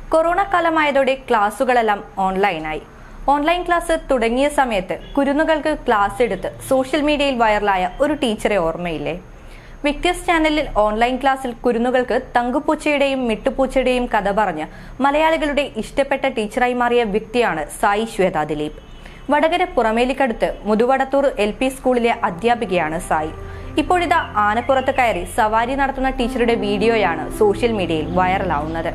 corona കാലമായതോടെ ക്ലാസുകളെല്ലാം ഓൺലൈനായി online class തുടങ്ങിയ സമയത്ത് കുരുന്നുകൾക്ക് ക്ലാസ് എടുത്ത് സോഷ്യൽ മീഡിയയിൽ വൈറലായ ഒരു ടീച്ചറെ ഓർമ്മയില്ലേ വിക്ടേഴ്സ് ചാനലിൽ ഓൺലൈൻ ക്ലാസ്സിൽ കുരുന്നുകൾക്ക് തങ്കുപൂച്ചയുടെയും മിട്ടുപൂച്ചയുടെയും കഥ പറഞ്ഞ് മലയാളികളുടെ ഇഷ്ടപ്പെട്ട ടീച്ചറായി മാറിയ വ്യക്തിയാണ് സായി ശ്വേത ദിലീപ് വടകര പുറമേലിക്കടുത്ത് മുതുവടത്തൂർ എൽ പി സ്കൂളിലെ അധ്യാപികയാണ് സായി ഇപ്പോഴിതാ ആനപ്പുറത്ത് കയറി സവാരി നടത്തുന്ന ടീച്ചറുടെ വീഡിയോയാണ് സോഷ്യൽ മീഡിയയിൽ വൈറലാവുന്നത്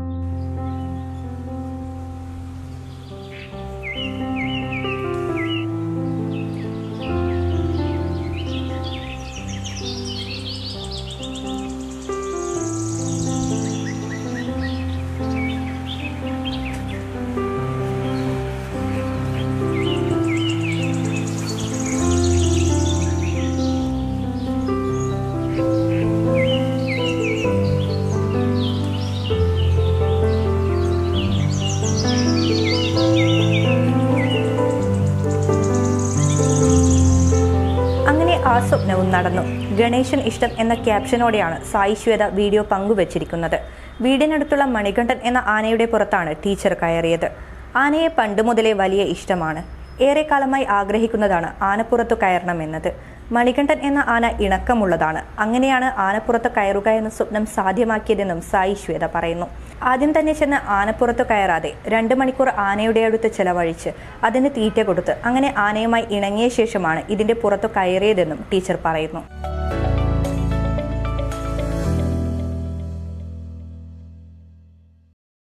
അങ്ങനെ ആ സ്വപ്നവും നടന്നു ഗണേശൻ ഇഷ്ടം എന്ന ക്യാപ്ഷനോടെയാണ് സായി ശ്വേത വീഡിയോ പങ്കുവച്ചിരിക്കുന്നത് വീടിനടുത്തുള്ള മണികണ്ഠൻ എന്ന ആനയുടെ പുറത്താണ് ടീച്ചർ കയറിയത് ആനയെ പണ്ട് മുതലേ വലിയ ഇഷ്ടമാണ് ഏറെക്കാലമായി ആഗ്രഹിക്കുന്നതാണ് ആനപ്പുറത്തു കയറണമെന്നത് മണികണ്ഠൻ എന്ന ആന ഇണക്കമുള്ളതാണ് അങ്ങനെയാണ് ആനപ്പുറത്ത് കയറുക എന്ന സ്വപ്നം സാധ്യമാക്കിയതെന്നും സായി ശ്വേത പറയുന്നു ആദ്യം തന്നെ ചെന്ന് ആനപ്പുറത്ത് കയറാതെ രണ്ട് മണിക്കൂർ ആനയുടെ അടുത്ത് ചെലവഴിച്ച് അതിന് തീറ്റ കൊടുത്ത് അങ്ങനെ ആനയുമായി ഇണങ്ങിയ ശേഷമാണ് ഇതിന്റെ പുറത്തു കയറിയതെന്നും ടീച്ചർ പറയുന്നു